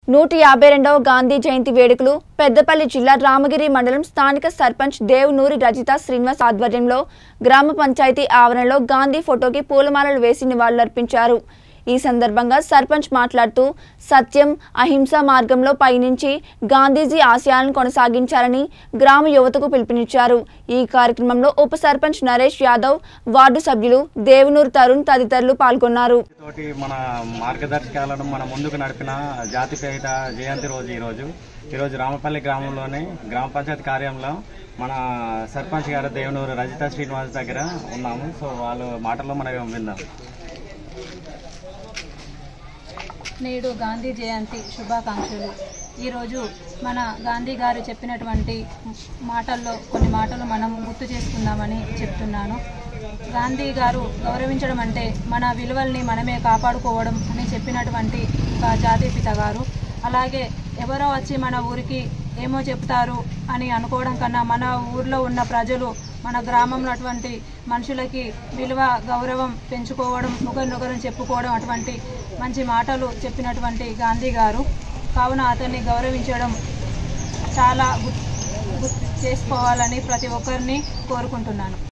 నూట యాభై రెండవ గాంధీ జయంతి వేడుకలు పెద్దపల్లి జిల్లా రామగిరి మండలం స్థానిక సర్పంచ్ దేవునూరి రజిత శ్రీనివాస్ ఆధ్వర్యంలో గ్రామ పంచాయతీ ఆవరణలో గాంధీ ఫోటోకి పూలమాలలు వేసి నివాళులర్పించారు ఈ సందర్భంగా సర్పంచ్ మాట్లాడుతూ సత్యం అహింస మార్గంలో పయనించి గాంధీజీ ఆశయాలను కొనసాగించారని గ్రామ యువతకు పిలుపునిచ్చారు ఈ కార్యక్రమంలో ఉప సర్పంచ్ నరేష్ యాదవ్ వార్డు సభ్యులు దేవునూరు తరుణ్ తదితరులు పాల్గొన్నారు తోటి మన మార్గదర్శకాలను మన ముందుకు నడిపిన జాతిపేట జయంతి రోజు ఈరోజు ఈరోజు రామపల్లి గ్రామంలోని గ్రామ పంచాయతీ కార్యాలయంలో మన సర్పంచ్ గారు దేవనూరు రజిత శ్రీనివాస్ దగ్గర ఉన్నాము సో వాళ్ళ మాటల్లో మనం విందాం నేడు గాంధీ జయంతి శుభాకాంక్షలు ఈరోజు మన గాంధీ గారు చెప్పినటువంటి మాటల్లో కొన్ని మాటలు మనం గుర్తు చేసుకుందామని చెప్తున్నాను గాంధీ గారు గౌరవించడం అంటే మన విలువల్ని మనమే కాపాడుకోవడం అని చెప్పినటువంటి ఒక జాతీయపిత గారు అలాగే ఎవరో వచ్చి మన ఊరికి ఏమో చెప్తారు అని అనుకోవడం కన్నా మన ఊర్లో ఉన్న ప్రజలు మన గ్రామంలో అటువంటి మనుషులకి విలువ గౌరవం పెంచుకోవడం ఒకరినొకరు చెప్పుకోవడం అటువంటి మంచి మాటలు చెప్పినటువంటి గాంధీ గారు కావున అతన్ని గౌరవించడం చాలా గుర్తు చేసుకోవాలని ప్రతి ఒక్కరిని కోరుకుంటున్నాను